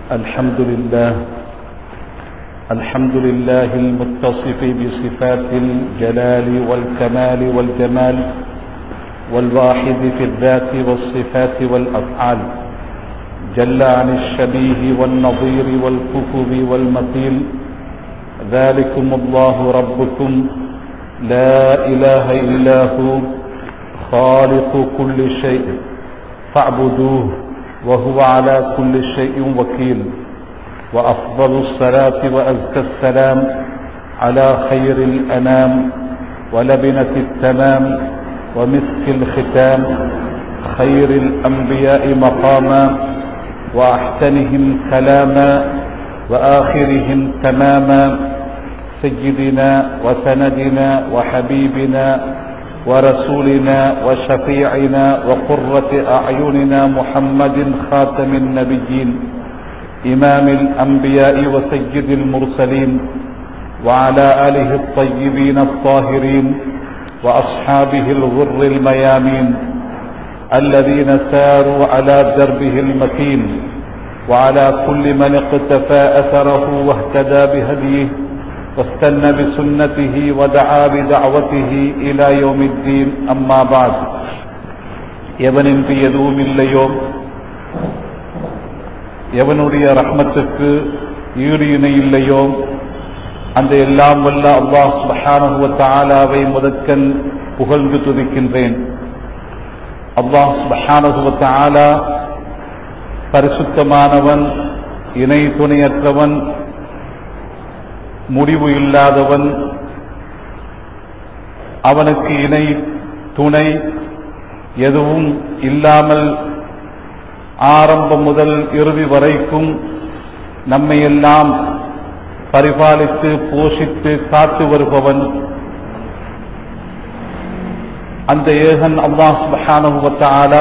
الحمد لله الحمد لله المتصف بصفات الجلال والكمال والجمال والواحد في الذات والصفات والأفعال جل عن الشبيه والنظير والكفر والمثيل ذلكم الله ربكم لا إله إلا هو خالق كل شيء فاعبدوه وهو على كل شيء وكيل وأفضل الصلاة وأزكى السلام على خير الأنام ولبنة التمام ومسك الختام خير الأنبياء مقاما وأحسنهم كلاما وآخرهم تماما سيدنا وسندنا وحبيبنا ورسولنا وشفيعنا وقرة أعيننا محمد خاتم النبيين إمام الأنبياء وسيد المرسلين وعلى آله الطيبين الطاهرين وأصحابه الغر الميامين الذين ساروا على دربه المتين وعلى كل من اقتفى أثره واهتدى بهديه واستنى بسنته ودعا بدعوته إلى يوم الدين أما بعد எவனின்றி எதுவும் இல்லையோ எவனுடைய ரஹ்மத்துக்கு ஈடு இணை இல்லையோ அந்த எல்லாம் வல்ல அல்லாஹ் சுபஹானஹுவ தாலாவை முதற்கண் புகழ்ந்து துதிக்கின்றேன் அல்லாஹ் சுபஹானஹுவ தாலா பரிசுத்தமானவன் இணை துணையற்றவன் முடிவு இல்லாதவன் அவனுக்கு இணை துணை எதுவும் இல்லாமல் ஆரம்பம் முதல் இறுதி வரைக்கும் நம்மை எல்லாம் பரிபாலித்து போஷித்து காத்து வருபவன் அந்த ஏகன் அல்லாஹ் சுபஹானுவத்தாலா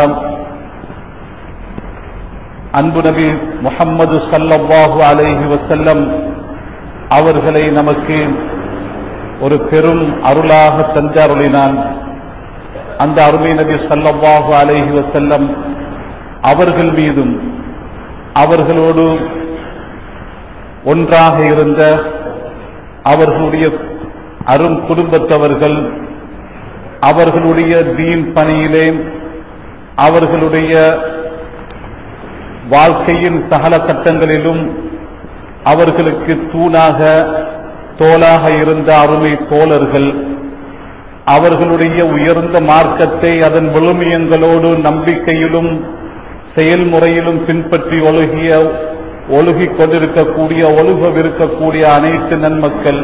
அன்பு நபி முகம்மது சல்லல்லாஹு அலைஹி வசல்லம் அவர்களை நமக்கு ஒரு பெரும் அருளாக தந்தருளினான் அந்த அருமை நபி சல்லல்லாஹு அலைஹி வசல்லம் அவர்கள் மீதும் அவர்களோடு ஒன்றாக இருந்த அவர்களுடைய அரும் குடும்பத்தவர்கள் அவர்களுடைய தீன் பணியிலே அவர்களுடைய வாழ்க்கையின் சகல கட்டங்களிலும் அவர்களுக்கு தூணாக தோளாக இருந்த அருமை தோழர்கள் அவர்களுடைய உயர்ந்த மார்க்கத்தை அதன் விழுமியங்களோடு நம்பிக்கையிலும் செயல்முறையிலும் பின்பற்றி ஒழுகிய ஒழுகிக் கொண்டிருக்கக்கூடிய ஒழுகவிருக்கக்கூடிய அனைத்து நன்மக்கள்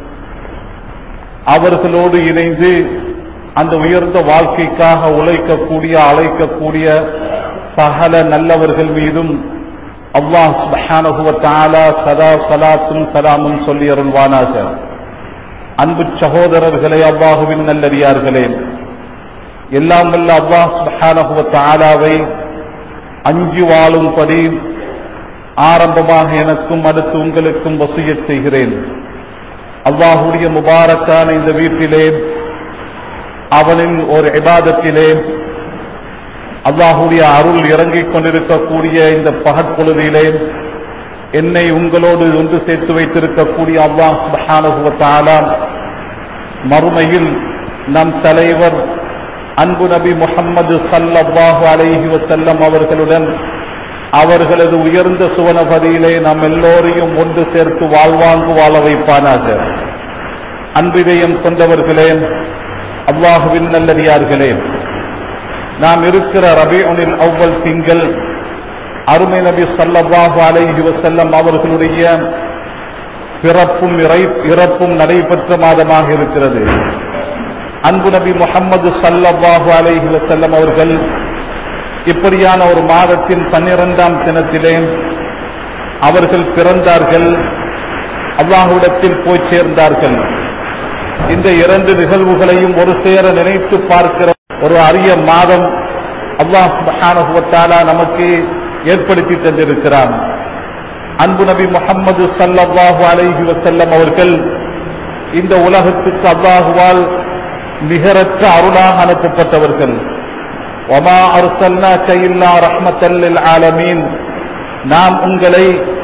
அவர்களோடு இணைந்து அந்த உயர்ந்த வாழ்க்கைக்காக உழைக்கக்கூடிய அழைக்கக்கூடிய சகல நல்லவர்கள் மீதும் அல்லாஹ் சுபஹானஹுவ தஆலா சதா சலாத்தும் சலாமும் சொல்லி அருள்வானாக அன்பு சகோதரர்களே அல்லாஹுவின் நல்லடியார்களே எல்லாம் வல்ல அல்லாஹ் சுபஹானஹுவ தஆலாவை அஞ்சு வாழும்படி ஆரம்பமாக எனக்கும் அடுத்து உங்களுக்கும் வசியத் செய்கிறேன் அல்லாஹுடைய முபாரக்கான இந்த வீட்டிலே அவனின் ஒரு இபாதத்திலே அல்லாஹுடைய அருள் இறங்கிக் கொண்டிருக்கக்கூடிய இந்த பகற்பொழுதிலே என்னை உங்களோடு ஒன்று சேர்த்து வைத்திருக்கக்கூடிய அல்லாஹ் சுபஹானுவத்தாலா மறுமையில் நம் தலைவர் அன்பு நபி முகம்மது சல்லாஹு அலைஹி வசல்லம் அவர்களுடன் அவர்களது உயர்ந்த சுவனபதியிலே நாம் எல்லோரையும் ஒன்று சேர்த்து வாழ்வாங்கு வாழ வைப்பானாக அன்பிதயம் கொண்டவர்களே அல்லாஹுவின் நல்லடியார்களே நாம் இருக்கிற ரபியுனில் அவ்வல் திங்கள் அருமை நபி சல்லாஹு அலைஹி வசல்லம் அவர்களுடைய பிறப்பும் இறப்பும் நடைபெற்ற மாதமாக இருக்கிறது அன்பு நபி முகமது சல்லாஹு அலைஹி வசல்லம் அவர்கள் இப்படியான ஒரு மாதத்தின் பன்னிரெண்டாம் தினத்திலே அவர்கள் பிறந்தார்கள் அல்லாஹுடத்தில் போய் சேர்ந்தார்கள் இந்த இரண்டு நிகழ்வுகளையும் ஒரு சேர நினைத்து பார்க்கிற ஒரு அரிய மாதம் அல்லாஹ் நமக்கு ஏற்படுத்தி தந்திருக்கிறான் அன்பு நபி முகமது சல்லாஹு அலைஹி வசல்லம் அவர்கள் இந்த உலகத்துக்கு அல்லாஹுவால் நிகரற்ற அருளாக அனுப்பப்பட்டவர்கள் وما أرسلناك إلا رحمة للعالمين நாம் உங்களை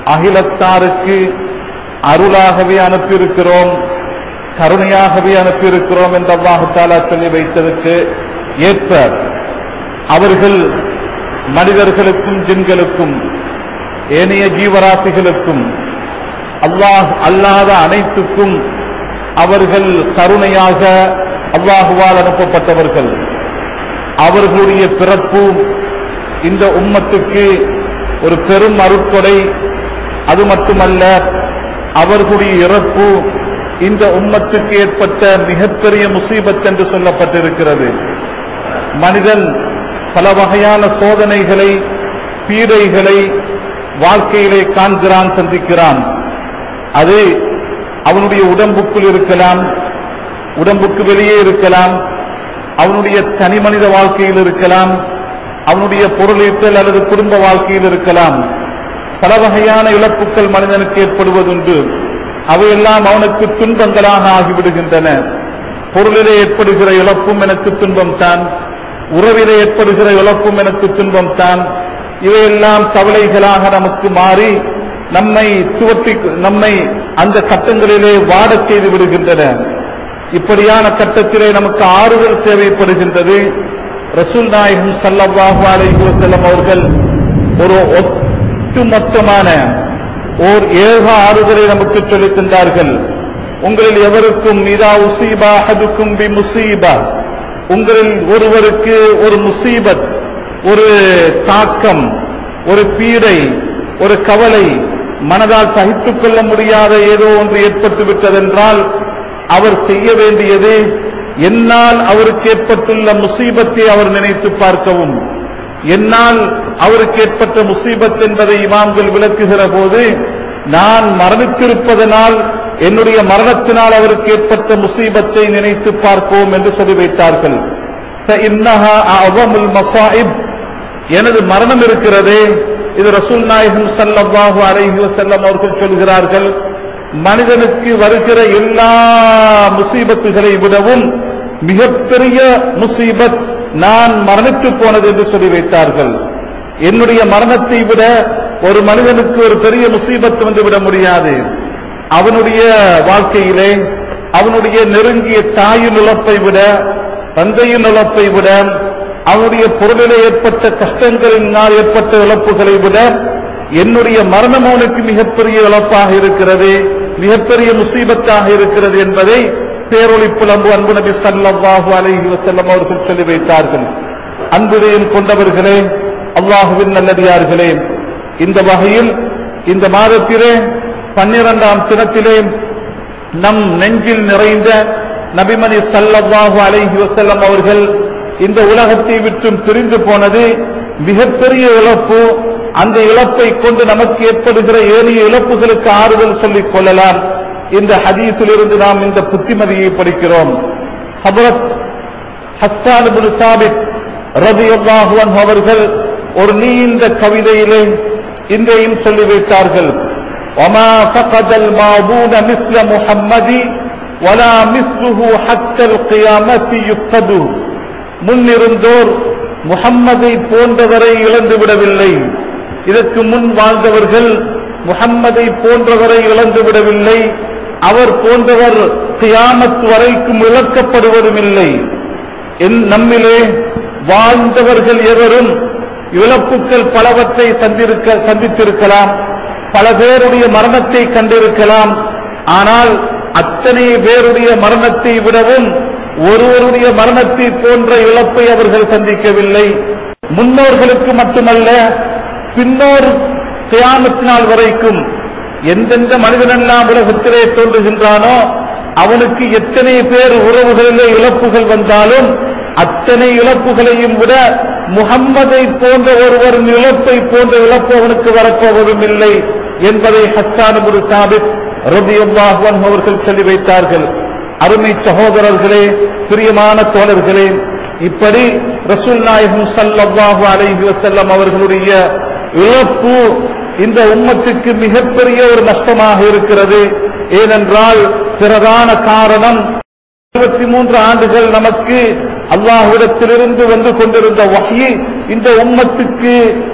அகிலத்தாருக்கு அருளாகவே அனுப்பியிருக்கிறோம் கருணையாகவே அனுப்பியிருக்கிறோம் என்று அல்லாஹாலா சொல்லி வைத்ததற்கு ஏற்ப அவர்கள் மனிதர்களுக்கும் ஜின்களுக்கும் ஏனைய ஜீவராசிகளுக்கும் அல்லாஹ் அல்லாத அனைத்துக்கும் அவர்கள் கருணையாக அல்லாஹுவால் அனுப்பப்பட்டவர்கள் அவர்களுடைய பிறப்பு இந்த உம்மத்துக்கு ஒரு பெரும் அருட்கொடை அது மட்டுமல்ல அவர்களுடைய இறப்பு இந்த உம்மத்துக்கு ஏற்பட்ட மிகப்பெரிய முசீபத் என்று சொல்லப்பட்டிருக்கிறது மனிதன் பல வகையான சோதனைகளை பீடைகளை வாழ்க்கையிலே காண்கிறான் சந்திக்கிறான் அது அவனுடைய உடம்புக்குள் இருக்கலாம் உடம்புக்கு வெளியே இருக்கலாம் அவனுடைய தனி மனித வாழ்க்கையில் இருக்கலாம் அவனுடைய பொருளீட்டல் அல்லது குடும்ப வாழ்க்கையில் இருக்கலாம் பல வகையான இழப்புகள் மனிதனுக்கு ஏற்படுவதுண்டு அவையெல்லாம் அவனுக்கு துன்பங்களாக ஆகிவிடுகின்றன பொருளிலே ஏற்படுகிற இழப்பும் எனக்கு துன்பம் தான் உறவிலே ஏற்படுகிற இழப்பும் எனக்கு துன்பம் தான் இவையெல்லாம் கவலைகளாக நமக்கு மாறி நம்மை துவட்டி நம்மை அந்த கட்டங்களிலே வாடச் செய்து விடுகின்றன இப்படியான கட்டத்திலே நமக்கு ஆறுதல் தேவைப்படுகின்றது ரசூல் நாயகம் சல்லல்லாஹு அலைஹி வஸல்லம் அவர்கள் ஒரு ஒட்டுமொத்தமான ஓர் ஏக ஆறுதலை நமக்கு சொல்லித் தந்தார்கள் உங்களில் எவருக்கும் இதா உசீபா அதுக்கும் பி முசீபா உங்களில் ஒருவருக்கு ஒரு முசீபத் ஒரு தாக்கம் ஒரு பீடை ஒரு கவலை மனதால் சகித்துக் கொள்ள முடியாத ஏதோ ஒன்று ஏற்பட்டு விட்டதென்றால் அவர் செய்ய வேண்டியது என்னால் அவருக்கு ஏற்பட்டுள்ள முசீபத்தை அவர் நினைத்து பார்க்கவும் என்னால் அவருக்கு ஏற்பட்ட முசீபத் என்பதை இமாம்கள் விளக்குகிற போது நான் மரணித்திருப்பதனால் என்னுடைய மரணத்தினால் அவருக்கு ஏற்பட்ட முசீபத்தை நினைத்து பார்ப்போம் என்று சொல்லி வைத்தார்கள் فإنها أعظم المصائب எனது மரணம் இருக்கிறதே இது ரசூல் நாயகம் சல்லல்லாஹு அலைஹி வஸல்லம் அவர்கள் சொல்கிறார்கள் மனிதனுக்கு வருகிற எல்லா முசீபத்துகளை விடவும் மிகப்பெரிய முசீபத் நான் மரணித்து போனது என்று சொல்லி வைத்தார்கள் என்னுடைய மரணத்தை விட ஒரு மனிதனுக்கு ஒரு பெரிய முசீபத் வந்து விட முடியாது அவனுடைய வாழ்க்கையிலே அவனுடைய நெருங்கிய தாயின் இழப்பை விட தந்தையின் இழப்பை விட அவனுடைய பொருளிலே ஏற்பட்ட கஷ்டங்களினால் ஏற்பட்ட இழப்புகளை விட என்னுடைய மரணம் அவனுக்கு மிகப்பெரிய இழப்பாக இருக்கிறது மிகப்பெரிய முசீபத்தாக இருக்கிறது என்பதை பேரொளி புலம்பு அன்பு நபி சல்லாஹு அலைஹி வஸல்லம் அவர்கள் சொல்லி வைத்தார்கள் அன்புதையும் கொண்டவர்களே அல்லாஹுவின் நல்லடியார்களே இந்த வகையில் இந்த மாதத்திலே பன்னிரண்டாம் தினத்திலே நம் நெஞ்சில் நிறைந்த நபிமணி சல்லல்லாஹு அலைஹி வஸல்லம் அவர்கள் இந்த உலகத்தை விட்டும் பிரிந்து போனது மிகப்பெரிய இழப்பு அந்த இழப்பை கொண்டு நமக்கு ஏற்படுகிற ஏனைய இழப்புகளுக்கு ஆறுதல் சொல்லிக் கொள்ளலாம் இந்த ஹதீஸிலிருந்து நாம் இந்த புத்திமதியை படிக்கிறோம் ஹபரத் ஹஸ்ஸான் இப்னு சாபித் ரலியல்லாஹு அன்ஹு அவர்கள் ஒரு நீண்ட கவிதையிலே இன்றையும் சொல்லி வைத்தார்கள் وما فقد الماضون مثل محمد ولا مثله حتى القيامة يقتد முன்னிருந்தோர் முஹம்மதை போன்றவரை இழந்து விடவில்லை இதற்கு முன் வாழ்ந்தவர்கள் முஹம்மதை போன்றவரை இழந்து விடவில்லை அவர் போன்றவர் கியாமத் வரைக்கும் இழக்கப்படுவதும் இல்லை என் நம்மிலே வாழ்ந்தவர்கள் எவரும் இழப்புக்கள் பலவற்றை சந்திருக்க சந்தித்திருக்கலாம் பல பேருடைய மரணத்தை கண்டிருக்கலாம் ஆனால் அத்தனை பேருடைய மரணத்தை விடவும் ஒருவருடைய மரணத்தை போன்ற இழப்பை அவர்கள் சந்திக்கவில்லை முன்னோர்களுக்கு மட்டுமல்ல பின்னோர் தியானத்தினால் வரைக்கும் எந்தெந்த மனிதனெல்லாம் உலகத்திலே தோன்றுகின்றானோ அவனுக்கு எத்தனை பேர் உறவுகளிலே இழப்புகள் வந்தாலும் அத்தனை இழப்புகளையும் விட முகம்மதை போன்ற ஒருவரின் இழப்பை போன்ற இழப்பு அவனுக்கு வரப்போவதும் இல்லை என்பதை ஹஸ்தானபுரு சாபித் ரபியுல்லாஹன் அவர்கள் சொல்லி வைத்தார்கள் அருமை சகோதரர்களே பிரியமான தோழர்களே இப்படி ரசூல் நாயகம் சல்லல்லாஹு அலைஹி வஸல்லம் அவர்களுடைய இழப்பு இந்த உம்மத்துக்கு மிகப்பெரிய ஒரு நஷ்டமாக இருக்கிறது ஏனென்றால் பிரதான காரணம் இருபத்தி மூன்று ஆண்டுகள் நமக்கு அல்லாஹ்விடத்திலிருந்து வந்து கொண்டிருந்த வகை இந்த உம்மத்துக்கு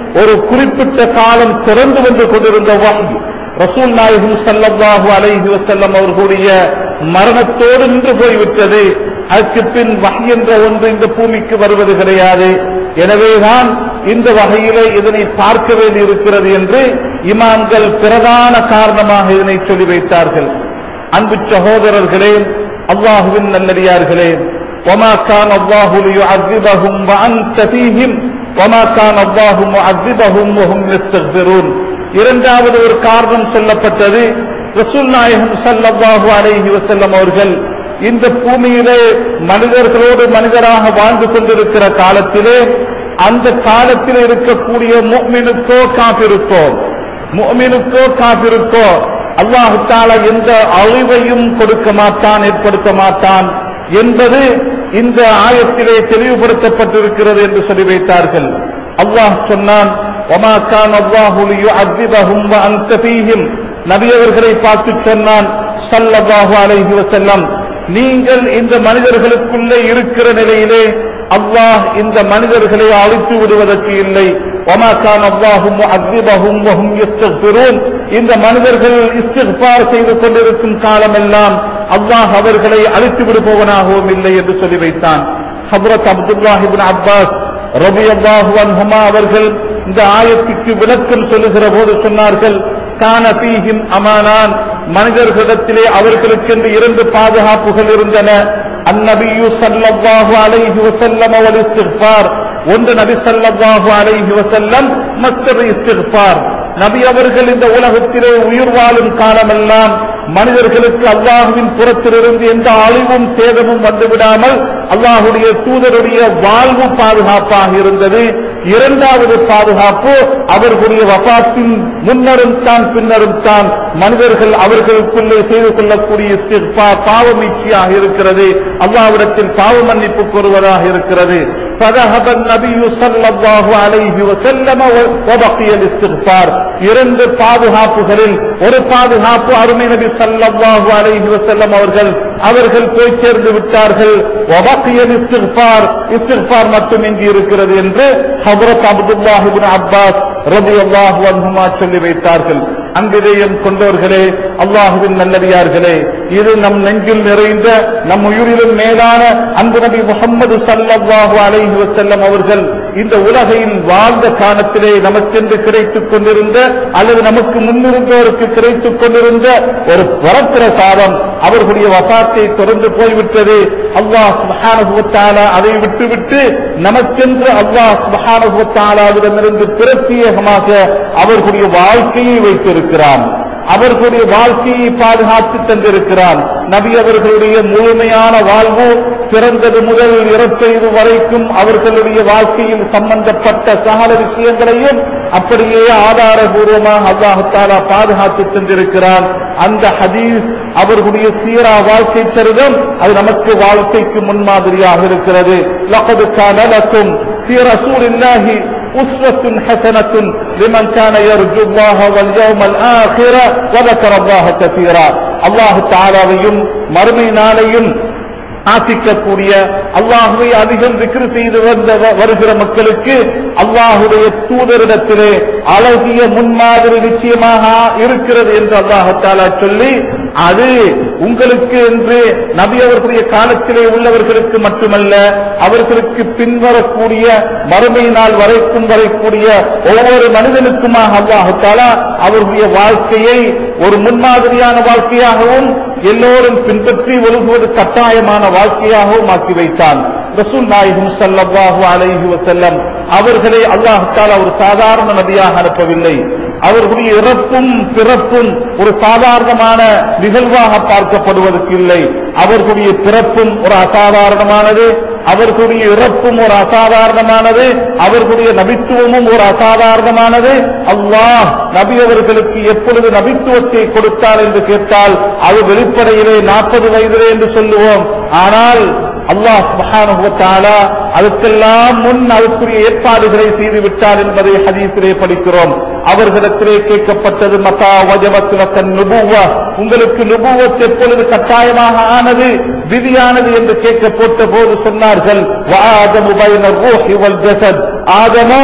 ஒரு குறிப்பிட்ட காலம் திறந்து வந்து கொண்டிருந்த வகை ரசூல் நாயகம் சல்லல்லாஹு அலைஹி வஸல்லம் அவர்களுடைய மரணத்தோடு நின்று போய்விட்டது அதற்கு பின் வகை என்ற ஒன்று இந்த பூமிக்கு வருவது கிடையாது எனவேதான் இந்த வகையிலே இதனை பார்க்க வேண்டியிருக்கிறது என்று இமாம்கள் பிரதான காரணமாக இதனை சொல்லி வைத்தார்கள் அன்பு சகோதரர்களே அல்லாஹுவின் நல்லடியார்களே وما كان الله ليعذبهم وأنت فيهم وما كان الله معذبهم وهم يستغفرون இரண்டாவது ஒரு காரணம் சொல்லப்பட்டது ரசூல் நாயகம் சல்லல்லாஹு அலைஹி வஸல்லம் அவர்கள் இந்த பூமியிலே மனிதர்களோடு மனிதராக வாழ்ந்து கொண்டிருக்கிற காலத்திலே அந்த காலத்தில் இருக்கக்கூடிய முக்மினுக்கோ காப்பிருக்கோ முக்மினுக்கோ காப்பிருக்கோ அல்லாஹு தாலா எந்த அழிவையும் கொடுக்க மாட்டான் ஏற்படுத்த மாட்டான் என்பது இந்த ஆயத்திலே தெளிவுபடுத்தப்பட்டிருக்கிறது என்று சொல்லி வைத்தார்கள் அல்லாஹ் சொன்னான் وَمَا كَانَ اللَّهُ لِيُعَذِّبَهُمْ وَأَنْتَ فِيهِمْ நபி அவர்களை பார்த்து சொன்னான் ஸல்லல்லாஹு அலைஹி வஸல்லம் நீங்கள் இந்த மனிதர்களுக்குள்ளே இருக்கிற நிலையிலே அல்லாஹ் இந்த மனிதர்களை அழித்து விடுவதற்கு இல்லை وَمَا كَانَ اللَّهُ مُعَذِّبَهُمْ وَهُمْ يَسْتَغْفِرُونَ இந்த மனிதர்கள் இஸ்திக்பார் செய்து கொண்டிருக்கும் காலமெல்லாம் அல்லாஹ் அவர்களை அழித்து விடுபவனாகவும் இல்லை என்று சொல்லி வைத்தான் ஹபரத் அப்துல்லாஹிபின் அப்பாஸ் ரபி அல்லாஹு அன்ஹுமா அவர்கள் இந்த ஆயத்துக்கு விளக்கம் சொல்லுகிற போது சொன்னார்கள் கான பீஹிம் அமானான் மனிதர்களிடத்திலே அவர்களுக்கென்று இரண்டு பாதுகாப்புகள் இருந்தன அந்நபியு சல்லல்லாஹு அலைஹி வஸல்லம் அவல் இஸ்திக்பார் ஒன்று நபி சல்லல்லாஹு அலைஹி வஸல்லம் மற்றொரு இஸ்திக்பார் நபி அவர்கள் இந்த உலகத்திலே உயிர் வாழும் காலமெல்லாம் மனிதர்களுக்கு அல்லாஹுவின் புறத்திலிருந்து எந்த அழிவும் சேதமும் வந்துவிடாமல் அல்லாஹுடைய தூதருடைய வாழ்வு பாதுகாப்பாக இருந்தது இரண்டாவது பாதுகாப்பு அவர்களுடைய வபாத்தின் முன்னரும் தான் பின்னரும் தான் மனிதர்கள் அவர்களுக்குள்ளே செய்து கொள்ளக்கூடிய இஸ்திக்பார் பாவ மீட்சியாக இருக்கிறது அல்லாவிடத்தில் பாவ மன்னிப்பு கோருவதாக இருக்கிறது فذهب النبي صلى الله عليه وسلم وبقي الاستغفار இரண்டு பாதுகாப்புகளில் ஒரு பாதுகாப்பு அருமை நபி ஸல்லல்லாஹு அலைஹி வஸல்லம் அவர்கள் அவர்கள் போய் சேர்ந்து விட்டார்கள் وبقي الاستغفار இஸ்திக்பார் மட்டும் இங்கு இருக்கிறது என்று ஹஜ்ரத் அப்துல்லாஹ் இப்னு அப்பாஸ் ரலியல்லாஹு அன்ஹுமா சொல்லி வைத்தார்கள் அன்பிதயம் கொண்டவர்களே அல்லாஹுவின் நல்லடியார்களே இது நம் நெஞ்சில் நிறைந்த நம் உயிரிலும் மேலான அன்பு நபி முகமது சல்லல்லாஹு அலைஹி வஸல்லம் அவர்கள் இந்த உலகையில் வாழ்ந்த காலத்திலே நமக்கென்று கிடைத்துக் கொண்டிருந்த அல்லது நமக்கு முன்னிருந்தோருக்கு கிடைத்துக் கொண்டிருந்த ஒரு வரப்பிரசாதம் அவர்களுடைய வசாத்தை தொடர்ந்து போய்விட்டது அல்லாஹ் சுபஹானஹுவத்தாலா அதை விட்டுவிட்டு நமக்கென்று அல்லாஹ் சுபஹானஹுவத்தாலாவிடமிருந்து பிரத்யேகமாக அவர்களுடைய வாழ்க்கையை வைத்திருக்கிறான் அவர்களுடைய வாழ்க்கையை பாதுகாத்து தந்திருக்கிறான் நபி அவர்களுடைய முழுமையான வாழ்வு பிறந்தது முதல் இறப்பெய்து வரைக்கும் அவர்களுடைய வாழ்க்கையில் சம்பந்தப்பட்ட சகல விஷயங்களையும் அப்படியே ஆதாரபூர்வமாக அல்லாஹாலா பாதுகாத்து தந்திருக்கிறான் அந்த ஹதீஸ் அவர்களுடைய சீரா வாழ்க்கை சரிதம் அது நமக்கு வாழ்க்கைக்கு முன்மாதிரியாக இருக்கிறது லகது கானலக்கும் في رسول الله أسوة حسنة لمن كان يرجو الله واليوم الآخر وذكر الله كثيرا الله تعالى மறுமை நாளையும் ஆசிக்கக்கூடிய அல்லாஹுவை அதிகம் விக்ரு செய்து வந்த வருகிற மக்களுக்கு அல்லாஹுடைய தூதரிடத்திலே அழகிய முன்மாதிரி நிச்சயமாக இருக்கிறது என்று அல்லாஹாலா சொல்லி அது உங்களுக்கு என்று நபி அவர்களுடைய காலத்திலே உள்ளவர்களுக்கு மட்டுமல்ல அவர்களுக்கு பின்வரக்கூடிய மறுமை நாள் வரைக்கும் வரக்கூடிய ஒவ்வொரு மனிதனுக்குமாக அல்லாஹாலா அவர்களுடைய வாழ்க்கையை ஒரு முன்மாதிரியான வாழ்க்கையாகவும் எல்லோரும் பின்பற்றி ஒழுகுவது கட்டாயமான வாழ்க்கையாகவும் ஆக்கி வைத்தான் ரசூல் நாயகம் சல்லல்லாஹு அலைஹி வஸல்லம் அவர்களை அல்லாஹ் தாலா ஒரு சாதாரண நபியாக அனுப்பவில்லை அவர்களுடைய இறப்பும் பிறப்பும் ஒரு சாதாரணமான நிகழ்வாக பார்க்கப்படுவதற்கு இல்லை அவர்களுடைய பிறப்பும் ஒரு அசாதாரணமானது அவர்களுடைய இறப்பும் ஒரு அசாதாரணமானது அவர்களுடைய நபித்துவமும் ஒரு அசாதாரணமானது அல்லாஹ் நபி அவர்களுக்கு எப்பொழுது நபித்துவத்தை கொடுத்தார் என்று கேட்டால் அது வெளிப்படையிலே நாற்பது வயதிலே என்று சொல்லுவோம் ஆனால் அல்லாஹ் சுபஹானுவத்தாலா அதுக்கெல்லாம் முன் அதற்குரிய ஏற்பாடுகளை செய்து விட்டார் என்பதை ஹதீஸிலே படிக்கிறோம் அவர்களிடத்திலே கேட்கப்பட்டது மதா வஜபத்துலக்கன் நுபுவா உங்களுக்கு நுபுவத் எப்பொழுது கட்டாயமாக ஆனது விதியானது என்று கேட்கப்பட்ட போது சொன்னார்கள் ஆதமோ ஆதமோ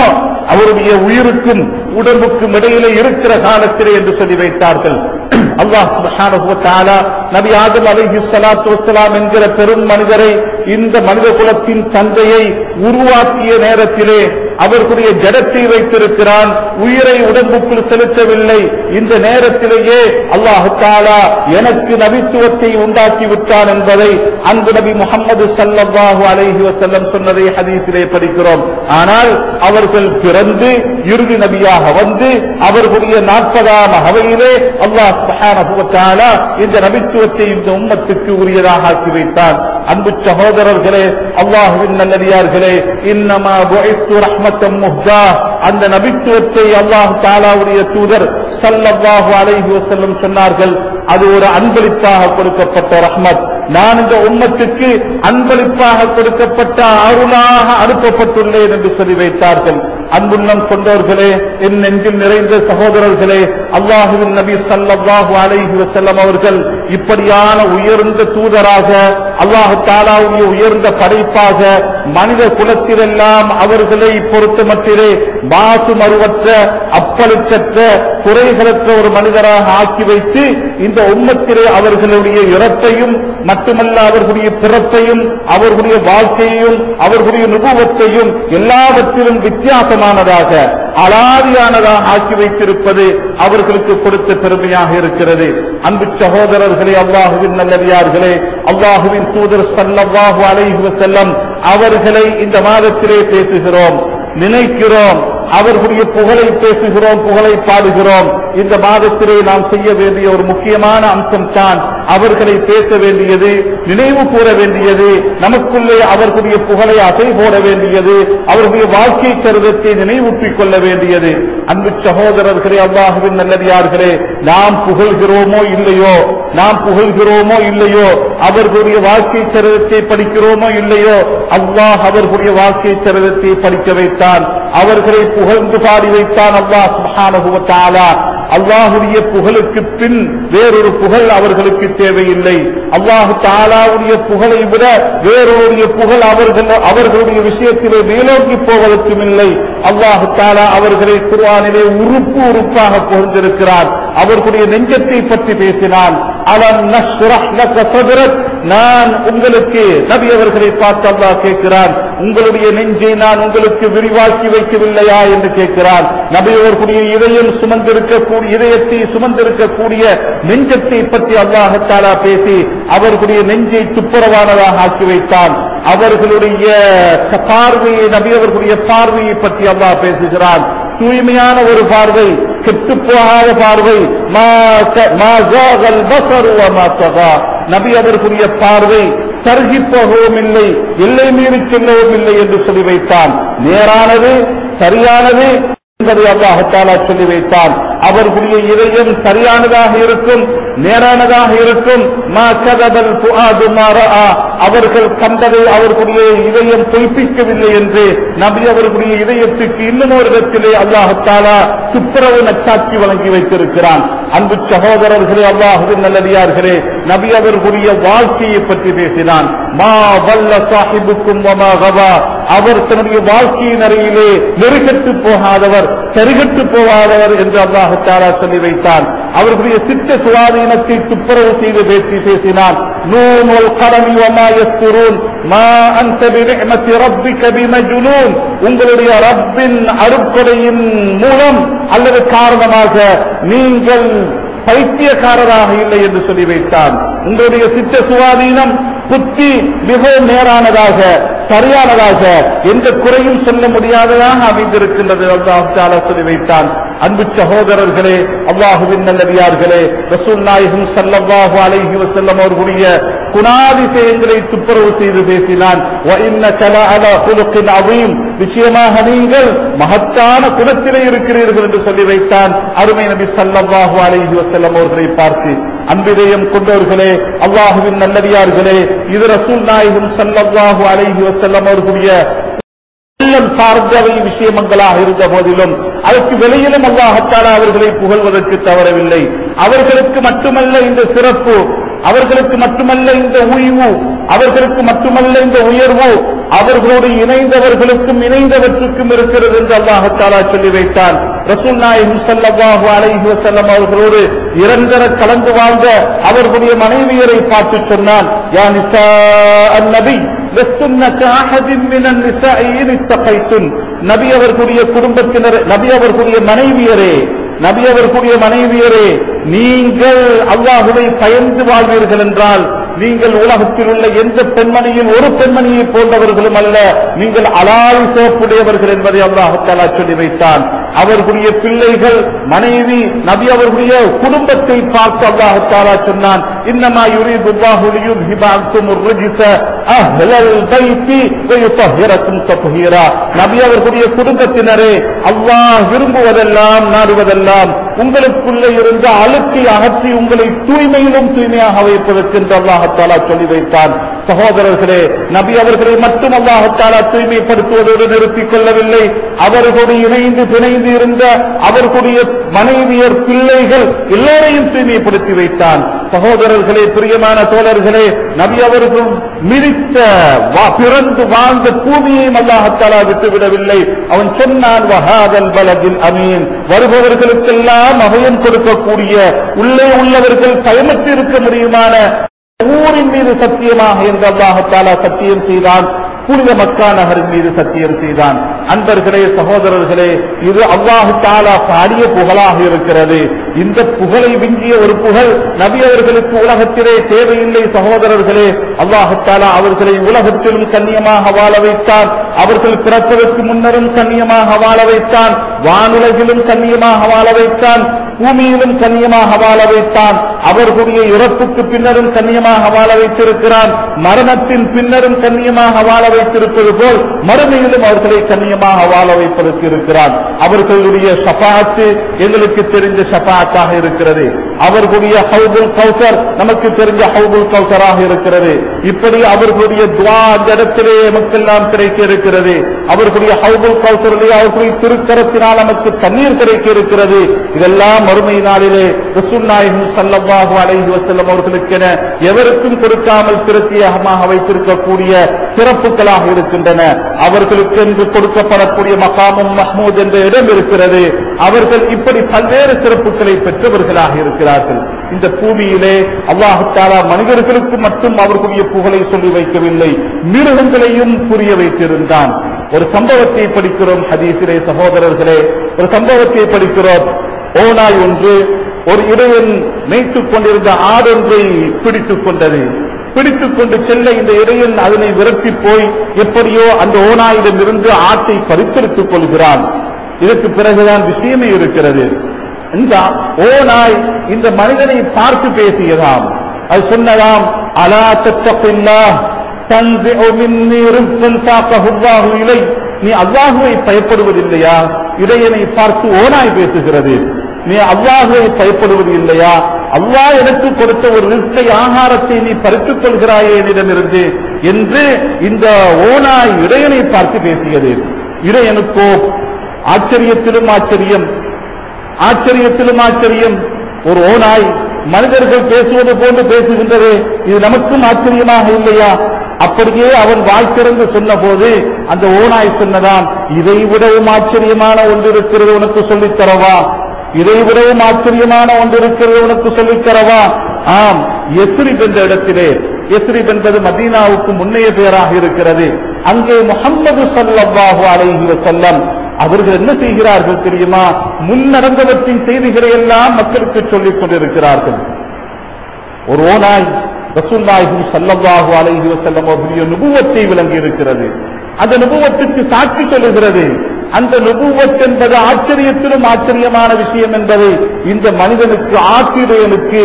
அவருடைய உயிருக்கும் உடம்புக்கும் இடையிலே இருக்கிற காலத்திலே என்று சொல்லி வைத்தார்கள் அல்லாஹ் சுப்ஹானஹு வ தஆலா நபி ஆதம் அலைஹி ஸலாத்து வஸ்ஸலாம் என்கிற பெரும் மனிதரை இந்த மனித குலத்தின் தந்தையை உருவாக்கிய நேரத்திலே அவர்களுடைய ஜடத்தை வைத்திருக்கிறான் உயிரை உடம்புக்குள் செலுத்தவில்லை இந்த நேரத்திலேயே அல்லாஹு தாலா எனக்கு நபித்துவத்தை உண்டாக்கி விட்டான் என்பதை அன்பு நபி முகமது சல்லல்லாஹு அலைஹி வஸல்லம் சொன்னதை ஹதீஸிலே படிக்கிறோம் ஆனால் அவர்கள் பிறந்து இறுதி நபியாக வந்து அவர்களுடைய நாற்பதாம் அகவையிலே அல்லாஹ் சுப்ஹானஹு வ தஆலா இந்த நபித்துவத்தை இந்த உம்மத்துக்கு உரியதாக ஆக்கி வைத்தான் அன்பு சகோதரர்களே அல்லாஹுவின் நல்லடியார்களே இன்னமா புஇஸ்து ரஹ்மத்தம் முஹ்தா அந்த நபித்துவத்தை அல்லாஹ் தாலாவுடைய தூதர் ஸல்லல்லாஹு அலைஹி வஸல்லம் சொன்னார்கள் அது ஒரு அன்பளிப்பாக கொடுக்கப்பட்ட ரஹ்மத் நான் இந்த உம்மத்துக்கு அன்பளிப்பாக கொடுக்கப்பட்ட அருளாக அனுப்பப்பட்டுள்ளேன் என்று சொல்லி வைத்தார்கள் அன்புள்ளம் கொண்டவர்களே என் நெஞ்சில் நிறைந்த சகோதரர்களே அல்லாஹுவின் நபி ஸல்லல்லாஹு அலைஹி வஸல்லம் அவர்கள் இப்படியான உயர்ந்த தூதராக அல்லாஹு தாலாவுடைய உயர்ந்த படைப்பாக மனித குலத்திலெல்லாம் அவர்களை பொறுத்தமட்டிலே மாசு மறுவற்ற அப்பழுக்கற்ற குறைகளற்ற ஒரு மனிதராக ஆக்கி வைத்து இந்த உம்மத்திலே அவர்களுடைய இறப்பையும் மட்டுமல்ல அவர்களுடைய பிறப்பையும் அவர்களுடைய வாழ்க்கையையும் அவர்களுடைய நுபுவத்தையும் எல்லாவற்றிலும் வித்தியாசமானதாக அலாதியானதாக ஆக்கி வைத்திருப்பது அவர்களுக்கு கொடுத்த பெருமையாக இருக்கிறது அன்பு சகோதரர்களே அல்லாஹுவின் நல்லடியார்களே அல்லாஹுவின் தூதர் சல்லல்லாஹு அலைஹி வஸல்லம் அவர்களை இந்த மாதத்திலே பேசுகிறோம் நினைக்கிறோம் அவர்களுடைய புகழை பேசுகிறோம் புகழை பாடுகிறோம் இந்த மாதத்திலே நாம் செய்ய வேண்டிய ஒரு முக்கியமான அம்சம் தான் அவர்களை பேச வேண்டியது நினைவு கூற வேண்டியது நமக்குள்ளே அவர்களுடைய புகழை அசை போட வேண்டியது அவர்களுடைய வாழ்க்கை சரிதத்தை நினைவூட்டிக் கொள்ள வேண்டியது அன்பு சகோதரர்களே அல்லாஹுவின் நல்லடியார்களே நாம் புகழ்கிறோமோ இல்லையோ நாம் புகழ்கிறோமோ இல்லையோ அவர்களுடைய வாழ்க்கை சரிதத்தை படிக்கிறோமோ இல்லையோ அல்லாஹ் அவர்களுடைய வாழ்க்கை சரிதத்தை படிக்க வைத்தான் அவர்களை புகழ்ந்து பாடி வைத்தான் அல்லாஹ் சுப்ஹானஹு வ தஆலா அல்லாஹுடைய புகழுக்கு பின் வேறொரு புகழ் அவர்களுக்கு தேவையில்லை அல்லாஹு தாலாவுடைய புகழை விட வேறொருடைய புகழ் அவர்கள் அவர்களுடைய விஷயத்திலே மேலோக்கி போவதற்கும் இல்லை அல்லாஹு தாலா அவர்களை குர்ஆனிலே உறுப்பு உறுப்பாக புகழ்ந்திருக்கிறார் அவர்களுடைய நெஞ்சத்தை பற்றி பேசினான் அலம் நஷ்ரஹ் லக சத்ரக் நான் உங்களுக்கு நபி அவர்களை பார்த்து அல்லாஹ் கேட்கிறான் உங்களுடைய நெஞ்சை நான் உங்களுக்கு விரிவாக்கி வைக்கவில்லையா என்று கேட்கிறான் நபி அவர்களுடைய இதயம் சுமந்திருக்கக்கூடிய இதயத்தை சுமந்திருக்கக்கூடிய நெஞ்சத்தை பற்றி அல்லாஹத்தாலா பேசி அவர்களுடைய நெஞ்சை துப்புரவானதாக ஆக்கி வைத்தான் அவர்களுடைய பார்வையை நபி அவர்களுடைய பார்வையை பற்றி அல்லாஹ் பேசுகிறான் தூய்மையான ஒரு பார்வை கெட்டு போகாத பார்வை மா க- மா ஜாகல் பஸரு வ மா தகா. நபி அவர்களுடைய பார்வை சருகி போகவும் இல்லை எல்லை மீறி செல்லவும் இல்லை என்று சொல்லி வைத்தான் நேரானது சரியானது என்பதை அல்லாஹத்தாலா சொல்லி வைத்தான் அவர்களுடைய இதயம் சரியானதாக இருக்கும் நேரானதாக இருக்கும் மா கதபல் ஃபுஆது மா ரஆ. அவர்கள் கண்டதை அவர்களுடைய இதயம் பொய்ப்பிக்கவில்லை என்று நபி அவர்களுடைய இதயத்துக்கு இன்னும் ஒரு இடத்திலே அல்லாஹத்தாலா துப்புரவு நச்சாட்சி வழங்கி வைத்திருக்கிறான் அன்பு சகோதரர்களே அல்லாஹுவின் நல்லடியார்களே நபி அவர்களுடைய வாழ்க்கையை பற்றி பேசினான் மா வல்ல சாஹிபுக்கும் வமா கவா அவர் தன்னுடைய வாழ்க்கையின் அறையிலே நெருகட்டு போகாதவர் சரிகட்டு போகாதவர் என்று அல்லாஹத்தாலா சொல்லி வைத்தான் அவர்களுடைய சித்த சுவாதீனத்தை துப்புரவு செய்து பேசி பேசினான் நூன் வல் கலமி வமா யஸ்துரூன் மா அன்த பிநிஅமத்தி ரப்பிக பிமஜ்னூன் உங்களுடைய ரப்பின் அருட்கொடையின் மூலம் அல்லது காரணமாக நீங்கள் பைத்தியக்காரராக இல்லை என்று சொல்லி வைத்தான் உங்களுடைய சித்த சுவாதீனம் புத்தி மிகவும் நேரானதாக சரியானதாக எந்த குறையும் சொல்ல முடியாததாக அமைந்திருக்கின்றது அல்லாஹ் தாலா சொல்லி வைத்தான் அன்பு சகோதரர்களே அல்லாஹுவின் நல்லடியார்களே ரசூல் நாயகம் ஸல்லல்லாஹு அலைஹி வஸல்லம் அவர்களுடைய குணாதிசயங்களை துப்புரவு செய்து பேசினான் "வ இன்னக லஅலா குலுகின் அதீம்." நிச்சயமாக நீங்கள் மகத்தான குணத்திலே இருக்கிறீர்கள் என்று சொல்லி வைத்தான் அருமை நபி ஸல்லல்லாஹு அலைஹி வஸல்லம் அவர்களை பார்த்து அன்பிதயம் கொண்டவர்களே அல்லாஹுவின் நல்லடியார்களே இது ரசூல் நாயகம் ஸல்லல்லாஹு அலைஹி வஸல்லம் அவர்களுடைய உள்ளம் சார்ந்தவை விஷயங்களாக இருந்த போதிலும் அதற்கு வெளியிலும் அல்லாஹத்தாலா அவர்களை புகழ்வதற்கு தவறவில்லை அவர்களுக்கு மட்டுமல்ல இந்த சிறப்பு அவர்களுக்கு மட்டுமல்ல இந்த உய்வு அவர்களுக்கு மட்டுமல்ல இந்த உயர்வு அவர்களோடு இணைந்தவர்களுக்கும் இணைந்தவற்றுக்கும் இருக்கிறது என்று அல்லாஹாலா சொல்லி வைத்தான் ரசூல் நாயகம் ஸல்லல்லாஹு அலைஹி வஸல்லம் அவர்களோடு இரண்டர கலந்து வாழ்ந்த அவர்களுடைய மனைவியரை பார்த்து சொன்னான் யா நிசா அந்நபி لستن كأحد من النساء إن اتقيتن நபி அவர்களுடைய குடும்பத்தினர் நபி அவர்களுடைய மனைவியரே நபி அவர்களுடைய மனைவியரே நீங்கள் அல்லாஹுவை பயந்து வாழ்வீர்கள் என்றால் நீங்கள் உலகத்தில் உள்ள எந்த பெண்மணியின் ஒரு பெண்மணியை போன்றவர்களும் அல்ல நீங்கள் அலால் சிறப்புடையவர்கள் என்பதை அல்லாஹாலா சொல்லி வைத்தான் அவர்களுடைய பிள்ளைகள் மனைவி நபி அவர்களுடைய குடும்பத்தை பார்த்து அல்லாஹாலா சொன்னான் இன்னமா யுரீது அல்லாஹு லியுத்ஹிபஅன்கும் الرجس أهل البيت ويطهركم تطهيرا நபி அவர்களுடைய குடும்பத்தினரே அல்லாஹ் விரும்புவதெல்லாம் நாடுவதெல்லாம் உங்களுக்குள்ளே இருந்த அழுக்கை அகற்றி உங்களை தூய்மையிலும் தூய்மையாக வைப்பதற்கு என்று அல்லாஹத்தாலா சொல்லி வைத்தான் சகோதரர்களே நபி அவர்களை மட்டும் அல்லாஹத்தாலா தூய்மைப்படுத்துவதோடு நிறுத்திக் கொள்ளவில்லை அவர்களோடு இணைந்து பிணைந்து இருந்த அவர்களுடைய மனைவியர் பிள்ளைகள் எல்லோரையும் தூய்மைப்படுத்தி வைத்தான் சகோதரர்களே பிரியமான தோழர்களே நபி அவர்கள் மிதித்த வா- பிறந்து வாழ்ந்த பூமியையும் அல்லாஹத்தாலா விட்டுவிடவில்லை அவன் சொன்னான் வஹாதல் பலதில் அமீன் வருபவர்களுக்கெல்லாம் அபயம் கொடுக்கக்கூடிய உள்ளே உள்ளவர்கள் பயமற்று இருக்க முடியுமான ஊரின் மீது சத்தியமாக என்று அல்லாஹத்தாலா சத்தியம் செய்தான் புனித மக்கா நகரின் மீது சத்தியம் செய்தான் அன்பர்களே சகோதரர்களே இது அல்லாஹு தாலா பாடிய புகழாக இருக்கிறது இந்த புகழை விஞ்சிய ஒரு புகழ் நபி அவர்களுக்கு உலகத்திலே தேவையில்லை சகோதரர்களே அல்லாஹு தாலா அவர்களை உலகத்திலும் கண்ணியமாக வாழ வைத்தான் அவர்கள் பிறப்பதற்கு முன்னரும் கண்ணியமாக வாழ வைத்தான் வானுலகிலும் கண்ணியமாக வாழ வைத்தான் பூமியிலும் கண்ணியமாக வாழ வைத்தான் அவர்களுடைய இறப்புக்கு பின்னரும் கண்ணியமாக வாழ வைத்திருக்கிறான் மரணத்தின் பின்னரும் கண்ணியமாக வாழ வைத்திருப்பது போல் மறுமையிலும் அவர்களை கண்ணியமாக வாழ வைப்பதற்கு இருக்கிறான் அவர்களுடைய ஷபாத்து எங்களுக்கு தெரிந்த ஷபாத்தாக இருக்கிறது அவர்களுடைய ஹவுபுல் கௌசர் நமக்கு தெரிஞ்ச ஹவுபுல் கௌசராக இருக்கிறது இப்படி அவர்களுடைய துவா அந்த இடத்திலே நமக்கெல்லாம் கிடைக்க இருக்கிறது அவர்களுடைய ஹவுபுல் கௌசரிலே அவர்களுடைய திருக்கரத்தினால் நமக்கு தண்ணீர் கிடைக்க இருக்கிறது இதெல்லாம் மறுமை நாளிலே ரசூல் நாயகம் ஸல்லல்லாஹு அலைஹி வஸல்லம் அவர்களுக்கென எவருக்கும் கொடுக்காமல் பிரத்யேகமாக வைத்திருக்கக்கூடிய சிறப்புகளாக இருக்கின்றன அவர்களுக்கு என்று கொடுக்கப்படக்கூடிய மகாமும் மஹ்மூத் என்ற இடம் இருக்கிறது அவர்கள் இப்படி பல்வேறு சிறப்புகளை பெற்றவர்களாக இருக்கிறார்கள் இந்த பூமியிலே அல்லாஹு தாலா மனிதர்களுக்கு மட்டும் அவர்களுடைய புகழை சொல்லி வைக்கவில்லை மிருகங்களையும் புரிய வைத்திருந்தான் ஒரு சம்பவத்தை படிக்கிறோம் ஹதீஸிலே சகோதரர்களே ஒரு சம்பவத்தை படிக்கிறோம் ஓனாய் ஒன்று ஒரு இடையன் மேய்த்துக் கொண்டிருந்த ஆடொன்றை பிடித்துக் கொண்டது பிடித்துக் கொண்டு செல்ல இந்த இடையன் அதனை விரட்டி போய் எப்படியோ அந்த ஓனாயிடமிருந்து ஆட்டை பறித்தெடுத்துக் கொள்கிறான் இதற்கு பிறகுதான் விஷயமே இருக்கிறது இந்த ஓனாய் இந்த மனிதனை பார்த்து பேசியதாம் அது சொன்னதாம் அலா தத்தப்பில்லா தன்சிஉ மின்னி ரிஸ்கன் சாக்கஹு அல்லாஹு இலை நீ அல்லாஹுவை பயப்படுவதில்லையா இடையனை பார்த்து ஓனாய் பேசுகிறது நீ அல்லாஹுவை பயப்படுவது இல்லையா அல்லாஹ் எனக்கு கொடுத்த ஒரு ரிஸ்கை ஆகாரத்தை நீ பறித்துக் கொள்கிறாயே என்னிடமிருந்து என்று இந்த ஓனாய் இடையனை பார்த்து பேசியது இடையனுக்கோ ஆச்சரியத்திலும் ஆச்சரியம் ஆச்சரியத்திலும் ஆச்சரியம் ஒரு ஓனாய் மனிதர்கள் பேசுவது போன்று பேசுகின்றது இது நமக்கும் ஆச்சரியமாக இல்லையா அப்படியே அவன் வாய் திறந்து சொன்ன போது அந்த ஓனாய் சொன்னதாம் இதை விடவும் ஆச்சரியமான ஒன்று இருக்கிறது உனக்கு சொல்லித் தரவா இதை விடவும் ஆச்சரியமான ஒன்று இருக்கிறது உனக்கு சொல்லித் தரவா ஆம் எஸ்ரிப் என்ற இடத்திலே எஸ்ரிப் என்பது மதீனாவுக்கு முன்னைய பெயராக இருக்கிறது அங்கே முகம்மது ஸல்லல்லாஹு அலைஹி வஸல்லம் அவர்கள் என்ன செய்கிறார்கள் தெரியுமா முன் நடந்தவற்றின் செய்திகளை எல்லாம் மக்களுக்கு சொல்லிக் கொண்டிருக்கிறார்கள் ஒரு ஓனாய் ரசூல்லாஹி ஸல்லல்லாஹு அலைஹி வஸல்லம் அவருடைய நுபுவத்தை விளங்கி இருக்கிறது அந்த நுபுவத்துக்கு சாட்சி சொல்லுகிறது அந்த நுபுவத் என்பது ஆச்சரியத்திலும் ஆச்சரியமான விஷயம் என்பதை இந்த மனிதனுக்கு ஆத்திரையனுக்கு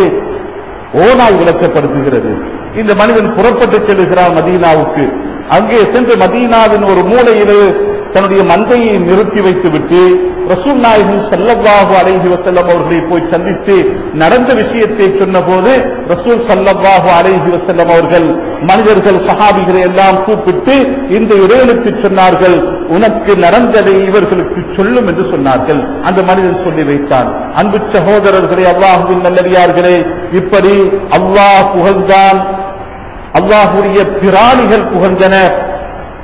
ஓனாய் விளக்கப்படுத்துகிறது இந்த மனிதன் புறப்பட்டு செல்லுகிறார் மதீனாவுக்கு அங்கே சென்று மதீனாவின் ஒரு மூலையிலே தன்னுடைய மந்தையை நிறுத்தி வைத்துவிட்டு ரசூல் நாயகம் சல்லல்லாஹு அலைஹி வஸல்லம் அவர்களை போய் சந்தித்து நடந்த விஷயத்தை சொன்னபோது ரசூல் சல்லல்லாஹு அலைஹி வஸல்லம் அவர்கள் மனிதர்கள் சஹாபிகளை எல்லாம் கூப்பிட்டு இந்த இடைவெளிக்கு சொன்னார்கள் உனக்கு நடந்ததை இவர்களுக்கு சொல்லும் என்று சொன்னார்கள் அந்த மனிதன் சொல்லி வைத்தான் அன்பு சகோதரர்களே அல்லாஹுவின் நல்லடியார்களே இப்படி அல்லாஹ் புகழ்ந்தான் அல்லாஹுடைய பிராணிகள் புகழ்ந்தன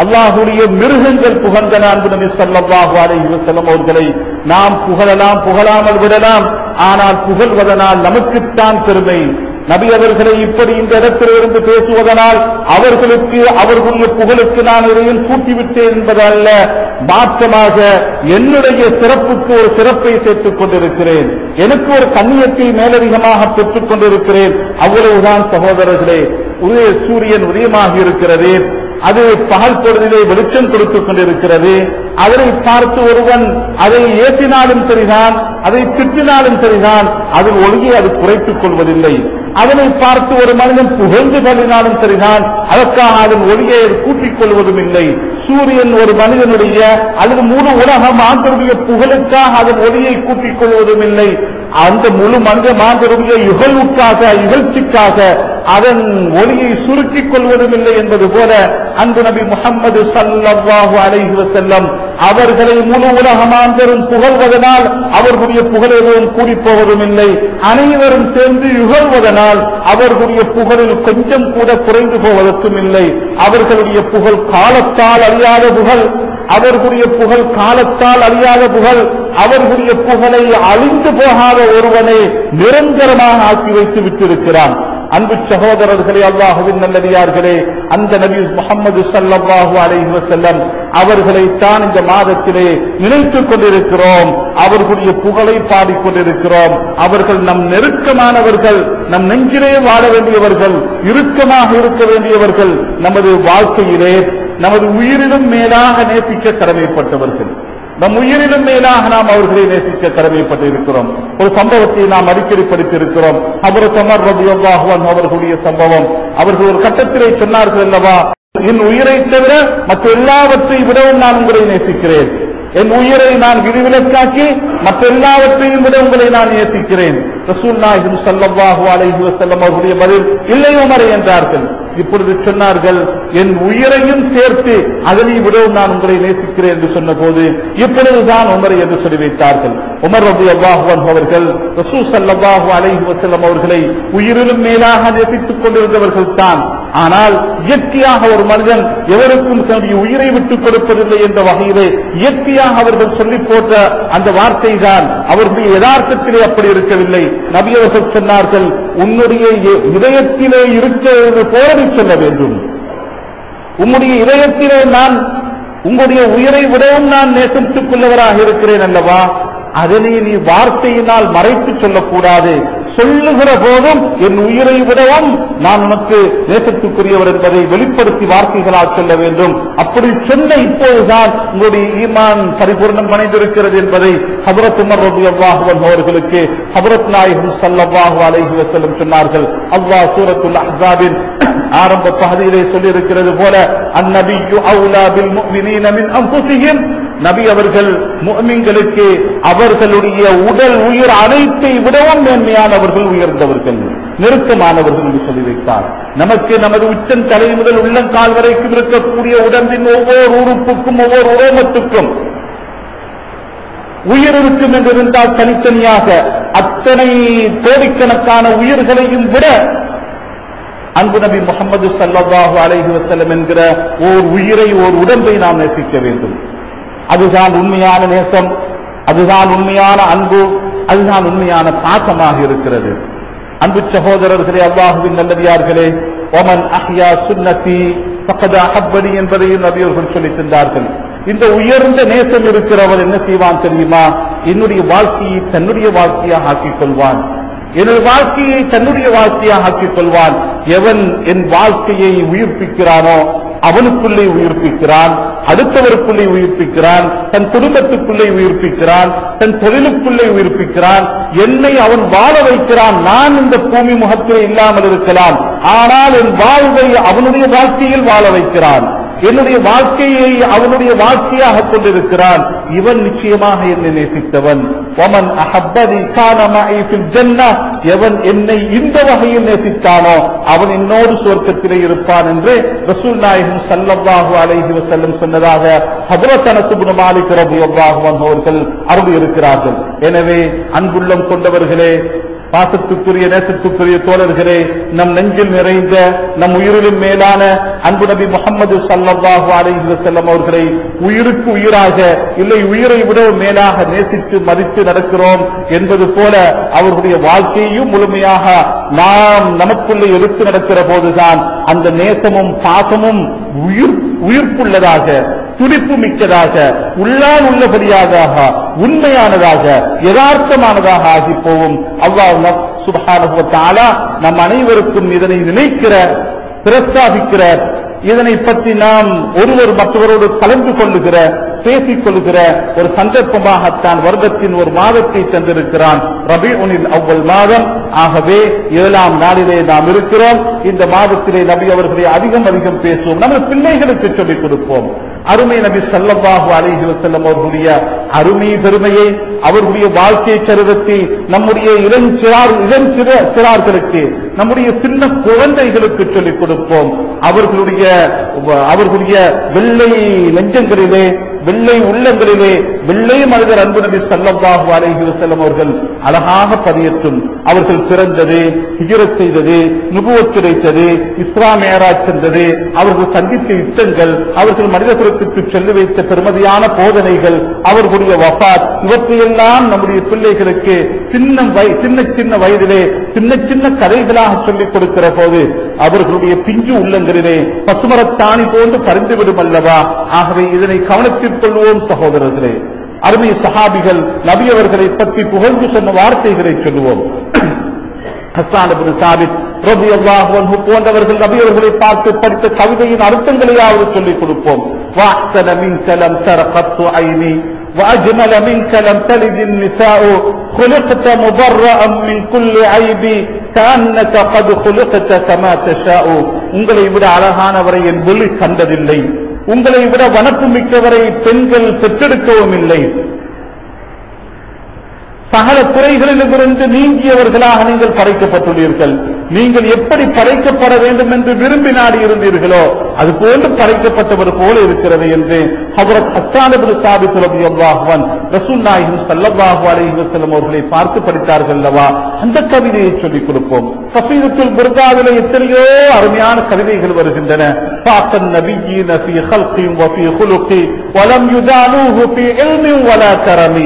அல்லாஹுடைய மிருகங்கள் புகழ்ந்தன அன்பு நபி ஸல்லல்லாஹு அலைஹி வஸல்லம் அவர்களை நாம் புகழலாம் புகழாமல் விடலாம் ஆனால் புகழ்வதனால் நமக்குத்தான் பெருமை நபி அவர்களை இப்படி இந்த இடத்திலிருந்து பேசுவதனால் அவர்களுக்கு அவர்களுடைய புகழுக்கு நான் இதையும் கூட்டிவிட்டேன் என்பதல்ல மாற்றமாக என்னுடைய சிறப்புக்கு ஒரு சிறப்பை சேர்த்துக் கொண்டிருக்கிறேன் எனக்கு ஒரு கண்ணியத்தை மேலதிகமாக பெற்றுக் கொண்டிருக்கிறேன் அவ்வளவுதான் சகோதரர்களே உதய சூரியன் உதயமாகி இருக்கிறது அது பகல் பொழுதிலே வெளிச்சம் கொடுத்துக் கொண்டிருக்கிறது அதனை பார்த்து ஒருவன் அதை ஏற்றினாலும் சரிதான் அதை திட்டினாலும் சரிதான் அதில் ஒழுங்கி அது குறைத்துக் கொள்வதில்லை அதனை பார்த்து ஒரு மனிதன் புகழ்ந்து தள்ளினாலும் சரிதான் அதற்காக அதன் ஒளியை கூட்டிக் கொள்வதும் இல்லை சூரியன் ஒரு மனிதனுடைய அல்லது முழு உலக மாந்தருடைய புகழுக்காக அதன் ஒளியை கூட்டிக் கொள்வதும் இல்லை அந்த முழு மனித மாந்தருடைய இகழ்வுக்காக இகழ்ச்சிக்காக அதன் ஒளியை சுருக்கிக் கொள்வதும் இல்லை என்பது போல அன்பு நபி முகமது சல்லாஹு அலைஹி வஸல்லம் அவர்களை முழு உலக மாந்தரும் புகழ்வதனால் அவர்களுடைய புகழ் எதுவும் கூடி போவதும் இல்லை அனைவரும் சேர்ந்து இகழ்வதனால் அவர்களுடைய புகழில் கொஞ்சம் கூட குறைந்து போவதற்கும் இல்லை அவர்களுடைய புகழ் காலத்தால் அழியாத புகழ் அவர்களுடைய புகழ் காலத்தால் அழியாத புகழ் அவர்களுடைய புகழை அழிந்து போகாத ஒருவனை நிரந்தரமாக ஆக்கி வைத்து விட்டிருக்கிறான் அன்பு சகோதரர்களே அல்லாஹுவின் நல்லடியார்களே அந்த நபி முகமது சல்லாஹூ அலைஹி வஸல்லம் அவர்களை தான் இந்த மாதத்திலே நினைத்துக் கொண்டிருக்கிறோம் அவர்களுடைய புகழை பாடிக்கொண்டிருக்கிறோம் அவர்கள் நம் நெருக்கமானவர்கள் நம் நெஞ்சிலே வாழ வேண்டியவர்கள் இறுக்கமாக இருக்க வேண்டியவர்கள் நமது வாழ்க்கையிலே நமது உயிரிலும் மேலாக நேசிக்க கடமைப்பட்டவர்கள் நம் உயிரிலும் மேலாக நாம் அவர்களை நேசிக்க கடமைப்பட்டிருக்கிறோம் ஒரு சம்பவத்தை நாம் அடிக்கடி படித்திருக்கிறோம் அவர் சமர் ரபியல்லாஹுவன் அவர்களுடைய சம்பவம் அவர்கள் ஒரு கட்டத்திலே சொன்னார்கள் அல்லவா என் உயிரை தவிர மற்ற எல்லாவற்றை விடவும் நான் உங்களை நேசிக்கிறேன் என் உயிரை நான் விதிவிலக்காக்கி மற்ற எல்லாவற்றையும் விட உங்களை நான் நேசிக்கிறேன் ரசூல் நாயகம் சல்லல்லாஹு அலைஹி வஸல்லம் அவர்களுடைய பதில் இல்லை உமரை என்றார்கள் இப்பொழுது சொன்னார்கள் என் உயிரையும் சேர்த்து அதனை விடவும் நான் உங்களை நேசிக்கிறேன் என்று சொன்ன போது இப்பொழுதுதான் உமரை என்று சொல்லி வைத்தார்கள் உமர் ரபி அல்லாஹுவன் அவர்கள் ரசூ சல்லாஹூ அலைஹி வஸல்லம் அவர்களை உயிரிலும் மேலாக நேசித்துக் கொண்டிருந்தவர்கள் தான் ஆனால் இயற்கையாக ஒரு மனிதன் எவருக்கும் தன்னுடைய உயிரை விட்டுக் கொடுப்பதில்லை என்ற வகையிலே இயற்கையாக அவர்கள் சொல்லி போட்ட அந்த வார்த்தை தான் அவர்களுடைய யதார்த்தத்திலே அப்படி இருக்கவில்லை நபி அவர்கள் சொன்னார்கள் உன்னுடைய இ- இதயத்திலே இருக்கிறது போல நீ சொல்ல வேண்டும் உம்முடைய இதயத்திலே நான் உங்களுடைய உயிரை விடவும் நான் நேசித்துக் கொள்ளவராக இருக்கிறேன் அல்லவா அதனை நீ வார்த்தையினால் மறைத்து சொல்லக்கூடாது சொல்லுகிற போதும் என் உயிரை விடவும் நான் உனக்கு நேசத்துக்குரியவர் என்பதை வெளிப்படுத்தி வார்த்தைகளால் சொல்ல வேண்டும் அப்படி சொன்ன இப்போதுதான் உங்களுடைய ஈமான் பரிபூர்ணம் அடைந்திருக்கிறது என்பதை ஹபரத் உமர் ரபி அல்லாஹுவன் அவர்களுக்கு ஹபரத் நாயகம் சல்லல்லாஹு அலைஹி வஸல்லம் சொன்னார்கள் அல்லாஹ் சூரத்துல் அஹ்ஸாபின் ஆரம்ப பகுதியிலே சொல்லியிருக்கிறது போல அந்நபியு அவுலா பில் முஃமினீன மின் அன்ஃபுஸிஹிம் நபி அவர்கள் முஃமின்களுக்கு அவர்களுடைய உடல் உயிர் அனைத்தை விடவும் மேன்மையானவர்கள் உயர்ந்தவர்கள் நெருக்கமானவர்கள் என்று சொல்லி வைத்தார் நமக்கு நமது உச்சன் தலை முதல் உள்ளங்கால் வரைக்கும் இருக்கக்கூடிய உடம்பின் ஒவ்வொரு உறுப்புக்கும் ஒவ்வொரு உரோமத்துக்கும் உயிர் இருக்கும் என்று இருந்தால் தனித்தனியாக அத்தனை கோடிக்கணக்கான உயிர்களையும் விட அன்பு நபி முகமது சல்லல்லாஹு அலைஹி வஸல்லம் என்கிற ஓர் உயிரை ஓர் உடம்பை நாம் நேசிக்க வேண்டும் அதுதான் உண்மையான நேசம் அதுதான் உண்மையான அன்பு அதுதான் உண்மையான பாசமாக இருக்கிறது அன்பு சகோதரர்களே அல்லாஹுவின் நல்லடியார்களே ஒமன் அஹ்யா சுன்னதி பக்கத அஹப்படி என்பதையும் நபி அவர்கள் சொல்லித் தந்தார்கள் இந்த உயர்ந்த நேசம் இருக்கிறவர் என்ன செய்வான் தெரியுமா என்னுடைய வாழ்க்கையை தன்னுடைய வாழ்க்கையாக ஆக்கிக் கொள்வான் எனது வாழ்க்கையை தன்னுடைய வாழ்க்கையாக ஆக்கிக் கொள்வான் எவன் என் வாழ்க்கையை உயிர்ப்பிக்கிறானோ அவனுக்குள்ளே உயிர்ப்பிக்கிறான் அடுத்தவருக்குள்ளே உயிர்ப்பிக்கிறான் தன் குடும்பத்துக்குள்ளே உயிர்ப்பிக்கிறான் தன் தொழிலுக்குள்ளே உயிர்ப்பிக்கிறான் என்னை அவன் வாழ வைக்கிறான் நான் இந்த பூமி முகத்திலே இல்லாமல் இருக்கலாம் ஆனால் என் வாழ்வை அவனுடைய வாழ்க்கையில் வாழ வைக்கிறான் என்னுடைய வாழ்க்கையை அவனுடைய வாழ்க்கையாக கொண்டிருக்கிறான் இவன் நிச்சயமாக என்னை நேசித்தவன் ஒமன் அஹப்பதி கான மஇ ஃபில் ஜன்னah எவன் என்னை இந்த வகையில் நேசித்தானோ அவன் என்னோடு சுவர்க்கத்திலே இருப்பான் என்று ரசூல் நாயகம் ஸல்லல்லாஹு அலைஹி வஸல்லம் சொன்னதாக ஹஜ்ரத் அனஸ் இப்னு மாலிக் ரலியல்லாஹு அன்ஹு அவர்கள் அருள் இருக்கிறார்கள் எனவே அன்புள்ளம் கொண்டவர்களே பாசத்துக்குரிய நேசத்துக்குரிய தோழர்களே நம் நெஞ்சில் நிறைந்த நம் உயிரிலும் மேலான அன்பு நபி முகமது சல்லல்லாஹு அலைஹி வஸல்லம் அவர்களை உயிருக்கு உயிராக இல்லை உயிரை விட மேலாக நேசித்து மதித்து நடக்கிறோம் என்பது போல அவர்களுடைய வாழ்க்கையையும் முழுமையாக நாம் நமக்குள்ளே எடுத்து நடக்கிற போதுதான் அந்த நேசமும் பாசமும் உயிர் உயிர்ப்புள்ளதாக துடிப்பு மிக்கதாக உள்ளால் உள்ளபடியாக உண்மையானதாக யதார்த்தமானதாக ஆகி போகும் அவ்வாறு சுபகான நம் அனைவருக்கும் இதனை நினைக்கிற பிரஸ்தாபிக்கிற இதனை பற்றி நாம் ஒருவர் மற்றவரோடு கலந்து கொள்ளுகிற பேசிக் கொள்ளுகிற ஒரு சந்தர்ப்பமாகத்தான் வருடத்தின் ஒரு மாதத்தை தந்திருக்கிறான் ரபி உனில் அவ்வள் மாதம் ஆகவே ஏழாம் நாளிலே நாம் இருக்கிறோம் இந்த மாதத்திலே நபி அவர்களை அதிகம் அதிகம் பேசுவோம் நம்ம பிள்ளைகளுக்கு சொல்லிக் கொடுப்போம் அருமை நபி சல்லல்லாஹு அலைஹி வஸல்லம் அவர்களுடைய அருமை பெருமையை அவர்களுடைய வாழ்க்கை சரிதத்தை நம்முடைய இளஞ்சிறார் இளஞ்சிற சிறார்களுக்கு நம்முடைய சின்ன குழந்தைகளுக்கு சொல்லிக் கொடுப்போம் அவர்களுடைய அவர்களுடைய வெள்ளை நெஞ்சங்களிலே வெள்ளை உள்ளங்களிலே வெள்ளை மனிதர் அன்பு நபி சல்லல்லாஹு அலைஹி வஸல்லம் அவர்கள் அழகாக பதியற்றும் அவர்கள் பிறந்தது ஹிஜரத் செய்தது நுபுவத் கிடைத்தது இஸ்லாம் மேராஜ் சென்றது அவர்கள் சந்தித்த யுத்தங்கள் அவர்கள் மனிதகுலத்திற்கு சொல்லி வைத்த பெருமதியான போதனைகள் அவர்களுடைய வபாத் இவற்றையெல்லாம் நம்முடைய பிள்ளைகளுக்கு சின்ன வய சின்ன சின்ன வயதிலே சின்ன சின்ன கதைகளாக சொல்லிக் கொடுக்கிற போது அவர்களுடைய பிஞ்சு உள்ளங்களிலே பசுமரத்தாணி போன்று பறிந்துவிடும் அல்லவா ஆகவே இதனை கவனத்தில் கொள்வோம் சகோதரர்களே அருமை சஹாபிகள் நபி அவர்களை பற்றி புகழ்ந்து சொன்ன வார்த்தைகளை சொல்லுவோம் ஹஸ்ஸான் இப்னு சாபித் ரலியல்லாஹு அன்ஹு போன்றவர்கள் நபி அவர்களை பார்த்து படித்த கவிதையின் அர்த்தங்களையாவது சொல்லிக் கொடுப்போம் வாஹ்சன மின்க லம் தர கத்து ஐனி وأجمل منك لم تلد النساء خلقت مبرأ من كل عيب كأنك قد خلقت كما تشاء உங்களை விட அழகானவரை என் விழி கண்டதில்லை உங்களை விட வனப்பு மிக்கவரை பெண்கள் பெற்றெடுக்கவும் இல்லை சகல துறைகளிலிருந்து நீங்கியவர்களாக நீங்கள் படைக்கப்பட்டுள்ளீர்கள் நீங்கள் எப்படி படைக்கப்பட வேண்டும் என்று விரும்பி நாடி இருந்தீர்களோ அது போன்று படைக்கப்பட்டவர் போல இருக்கிறது என்று ஹபரத் அஸ்தானபுல் சாபித் ரபி அல்லாஹுவன் ரசூல் நாயகம் சல்லல்லாஹு அலைஹி வஸல்லம் அவர்களை பார்த்து படித்தார்கள் அல்லவா அந்த கவிதையை சொல்லிக் கொடுப்போம் கசீரத்துல் புர்காவிலே எத்தனையோ அருமையான கவிதைகள் வருகின்றன பாக்கன் நபியீன ஃபீ خلق وفي خلق ولم يدانوه في علم ولا كرم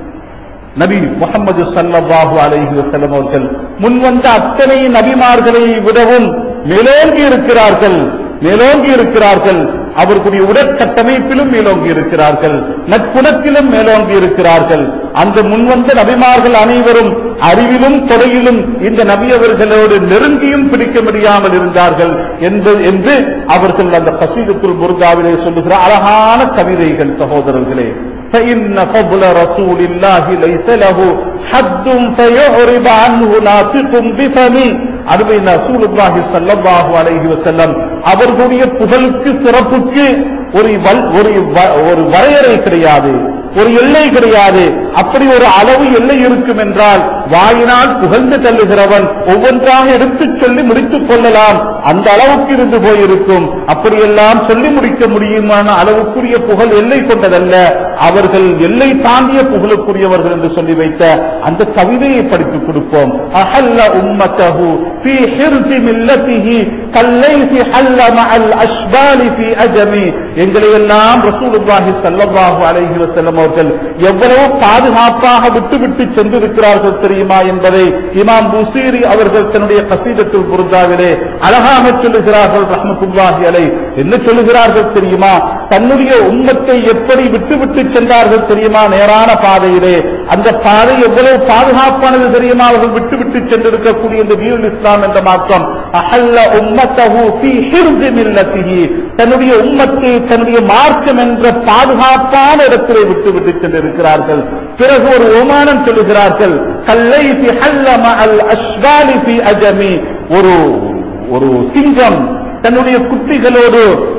நபி முகமது சல்லல்லாஹு அலைஹி வஸல்லம் அவர்கள் முன்வந்த அத்தனை நபிமார்களை விடவும் மேலோங்கி இருக்கிறார்கள் மேலோங்கி இருக்கிறார்கள் அவர்களுடைய உடற்கட்டமைப்பிலும் மேலோங்கி இருக்கிறார்கள் நற்குணத்திலும் மேலோங்கி இருக்கிறார்கள் அந்த முன்வந்த நபிமார்கள் அனைவரும் அறிவிலும் தொடையிலும் இந்த நபி அவர்களோடு நெருங்கியும் பிடிக்க முடியாமல் இருந்தார்கள் என்பது என்று அவர்கள் அந்த கசீதத்துல் முருகாவிலே சொல்லுகிற அழகான கவிதைகள் சகோதரர்களே فإن فضل رسول الله ليس له حد فيعرب عنه ناطق بفمي அருமை ரசூலுல்லாஹி ஸல்லல்லாஹு அலைஹி வஸல்லம் அவர்களுடைய புகழுக்கு சிறப்புக்கு ஒரு வல்- ஒரு வ- ஒரு வரையறை கிடையாது ஒரு எல்லை கிடையாது அப்படி ஒரு அளவு எல்லை இருக்கும் என்றால் வாயினால் புகழ்ந்து தள்ளுகிறவன் ஒவ்வொன்றாக எடுத்துச் சொல்லி முடித்துக் கொள்ளலாம் அந்த அளவுக்கு இருந்து போயிருக்கும் அப்படியெல்லாம் சொல்லி முடிக்க முடியுமான அளவுக்குரிய புகழ் எல்லை கொண்டதல்ல அவர்கள் எல்லை தாண்டிய புகழுக்குரியவர்கள் என்று சொல்லி வைத்த அந்த கவிதையை படித்துக் கொடுப்போம் அஹல்ல உம்மத்தஹு في حرز ملته كالليث حل مع الاشبال في اجمي எங்களை எல்லாம் ரசூலுல்லாஹி ஸல்லல்லாஹு அலைஹி வஸல்லம் அவர்கள் எவ்வளவு பாதுகாப்பாக விட்டுவிட்டு சென்றிருக்கிறார்கள் தெரியுமா என்பதை இமாம் புசீரி அவர்கள் தன்னுடைய கசீதத்தில் புரிந்தாவிலே அழகாக சொல்லுகிறார்கள் ரஹ்மத்துல்லாஹி அலை என்ன சொல்லுகிறார்கள் தெரியுமா தன்னுடைய உம்மத்தை எப்படி விட்டுவிட்டு சென்றார்கள் தெரியுமா நேரான பாதையிலே அந்த பாதை எவ்வளவு பாதுகாப்பானது தெரியுமா அவர்கள் விட்டுவிட்டு சென்றிருக்கக்கூடிய இந்த தீனுல் இஸ்லாம் என்ற மாற்றம் அஹல்ல உம்மத்தஹு ஃபீ ஹிர்ஸி மில்லத்திஹி தன்னுடைய உம்மத்தை தன்னுடைய மார்க்கம் என்ற பாதுகாப்பான இடத்திலே விட்டுவிட்டு சென்றிருக்கிறார்கள் பிறகு ஒரு ஓமானம் சொல்லுகிறார்கள் கல்லை ஃபி ஹல்ல மஅல் அஷ்வாலி ஃபீ அஜமி ஒரு ஒரு சிங்கம் தன்னுடைய குட்டிகளோடு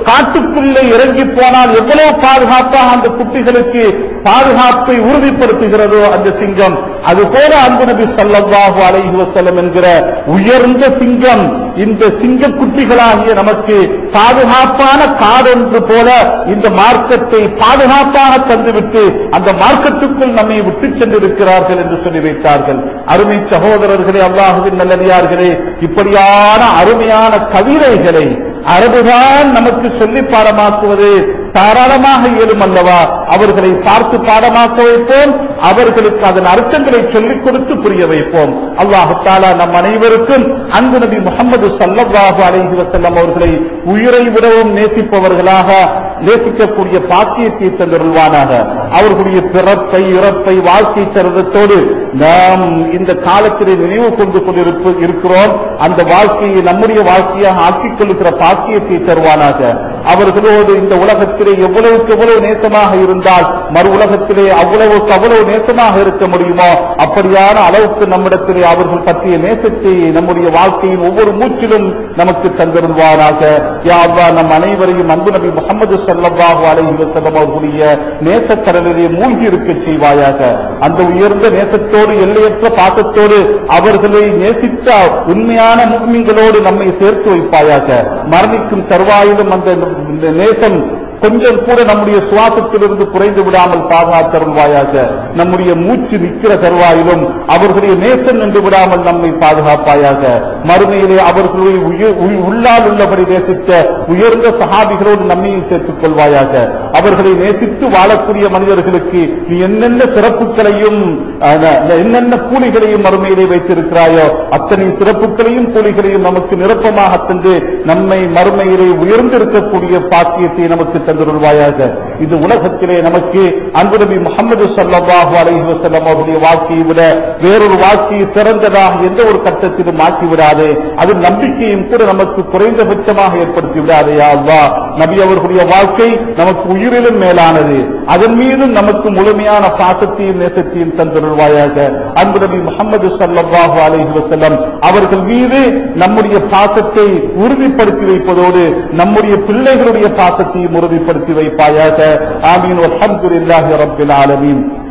காட்டுக்குள்ளே இறங்கி போனால் எவ்வளவு பாதுகாப்பாக அந்த குட்டிகளுக்கு பாதுகாப்பை உறுதிப்படுத்துகிறதோ அந்த சிங்கம் அதுபோல அன்பு நபி ஸல்லல்லாஹு அலைஹி வஸல்லம் என்கிற உயர்ந்த சிங்கம் இந்த சிங்க குட்டிகளாகிய நமக்கு பாதுகாப்பான காடொன்று போல இந்த மார்க்கத்தை பாதுகாப்பாக தந்துவிட்டு அந்த மார்க்கத்துக்குள் நம்மை விட்டு சென்றிருக்கிறார்கள் என்று சொல்லி வைத்தார்கள் அருமை சகோதரர்களே அல்லாஹுவின் நல்லடியார்களே இப்படியான அருமையான கவிதைகளை அரபுதான் நமக்கு சொல்லி பாடமாக்குவது தாராளமாக இயலும் அல்லவா அவர்களை பார்த்து பாடமாக்க வைப்போம் அவர்களுக்கு அதன் அர்த்தங்களை சொல்லிக் கொடுத்து புரிய வைப்போம் அல்லாஹு தாலா நம் அனைவருக்கும் அன்பு நபி முகமது சல்லல்லாஹு அலைஹி வஸல்லம் அவர்களை உயிரை விடவும் நேசிப்பவர்களாக நேசிக்கக்கூடிய பாக்கியத்தை தந்தருள்வானாக அவர்களுடைய பிறப்பை இறப்பை வாழ்க்கை சரிதத்தோடு நாம் இந்த காலத்திலே நினைவு கொண்டு கொண்டிருப்ப இருக்கிறோம் அந்த வாழ்க்கையை நம்முடைய வாழ்க்கையாக ஆக்கிக் கொள்ளுகிற பாக்கியத்தை தருவானாக அவர்களோடு இந்த உலகத்திலே எவ்வளவுக்கு எவ்வளவு நேசமாக இருந்தால் மறு உலகத்திலே அவ்வளவுக்கு அவ்வளவு நேசமாக இருக்க முடியுமோ அப்படியான அளவுக்கு நம்மிடத்திலே அவர்கள் பற்றிய நேசத்தை நம்முடைய வாழ்க்கையின் ஒவ்வொரு மூச்சிலும் நமக்கு தந்திருவாராக யா அல்லாஹ் நம் அனைவரையும் அன்பு நபி முகமது ஸல்லல்லாஹு அலைஹி வஸல்லம் அவர்களுடைய நேசக்கடலிலே மூழ்கி இருக்க செய்வாயாக அந்த உயர்ந்த நேசத்தோடு எல்லையற்ற பாசத்தோடு அவர்களை நேசித்த உண்மையான முக்மீன்களோடு நம்மை சேர்த்து வைப்பாயாக மரணிக்கும் தருவாயிலும் அந்த இந்த நேசம் கொஞ்சம் கூட நம்முடைய சுவாசத்திலிருந்து குறைந்து விடாமல் பாதுகாத்தருள்வாயாக நம்முடைய மூச்சு நிற்கிற தருவாயிலும் அவர்களுடைய நேசம் நின்று விடாமல் நம்மை பாதுகாப்பாயாக மறுமையிலே அவர்களுடைய உயிர் உள்- உள்ளால் உள்ளபடி நேசித்த உயர்ந்த சகாபிகளோடு நம்மையும் சேர்த்துக் கொள்வாயாக அவர்களை நேசித்து வாழக்கூடிய மனிதர்களுக்கு நீ என்னென்ன சிறப்புகளையும் அஹ், என்னென்ன கூலிகளையும் மறுமையிலே வைத்திருக்கிறாயோ அத்தனை சிறப்புகளையும் கூலிகளையும் நமக்கு நிரப்பமாக தந்து நம்மை மறுமையிலே உயர்ந்திருக்கக்கூடிய பாக்கியத்தை நமக்கு தந்திருவாயாக இது உலகத்திலே நமக்கு அன்பு நபி முகமது ஸல்லல்லாஹு அலைஹி வஸல்லம் அவருடைய வாழ்க்கையை விட வேறொரு வாழ்க்கையை சிறந்ததாக எந்த ஒரு கட்டத்திலும் மாற்றி விடாது அது நம்பிக்கையும் கூட நமக்கு குறைந்தபட்சமாக ஏற்படுத்தி விடாதே யா அல்லாஹ் நபி அவர்களுடைய வாழ்க்கை நமக்கு உயிரிலும் மேலானது அதன் மீதும் நமக்கு முழுமையான பாசத்தையும் நேசத்தையும் தந்திருவாயாக அன்பு நபி முகமது ஸல்லல்லாஹு அலைஹி வஸல்லம் அவர்கள் மீது நம்முடைய பாசத்தை உறுதிப்படுத்தி வைப்பதோடு நம்முடைய பிள்ளைகளுடைய பாசத்தையும் உறுதிப்படுத்தி வைப்பாயாக ஆமீன் அல்ஹம்துலில்லாஹி ரப்பில் ஆலமீன்